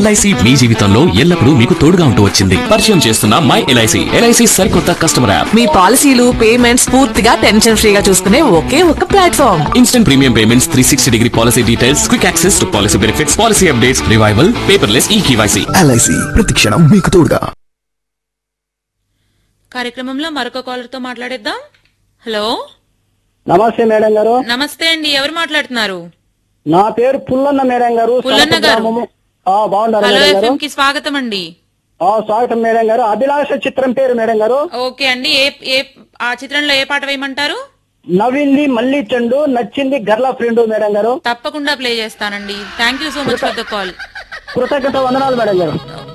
LIC మీ జీవితంలో ఎల్లప్పుడూ మీకు తోడుగా ఉంటూ వచ్చింది పరిచయం చేస్తున్న మై ఎల్ఐసి ఎల్ఐసి సరికొత్త కస్టమర్ యాప్ మీ పాలసీలు పేమెంట్స్ పూర్తిగా టెన్షన్ ఫ్రీగా చూసుకునే ఒకే ఒక platform instant premium payments three sixty degree policy details quick access to policy benefits policy updates revival paperless e KYC LIC ప్రతిక్షణం మీకు తోడుగా కార్యక్రమంలో మరొక కాలర్ తో మాట్లాడేద్దాం హలో నమస్తే మేడం గారు నమస్తే అండి ఎవరు మాట్లాడుతున్నారు నా పేరు పుల్లన్న మేడం గారు పుల్లన్న సొంత గారు. గ్రామము. ఆ, బాగున్నారు హలో మేడం ఎఫ్ఎం గారు కి స్వాగతం అండి ఆ, స్వాగతం మేడం గారు అభిలాష చిత్రం పేరు మేడం గారు ఓకే అండి ఏ ఏ ఆ చిత్రంలో ఏ పాట వేయమంటారు నవ్వింది మళ్ళీ చెండు నచ్చింది గర్ల ఫ్రెండ్ మేడం గారు తప్పకుండా ప్లే చేస్తానండి thank you so much for the call కృతజ్ఞత వందనాలు మేడం గారు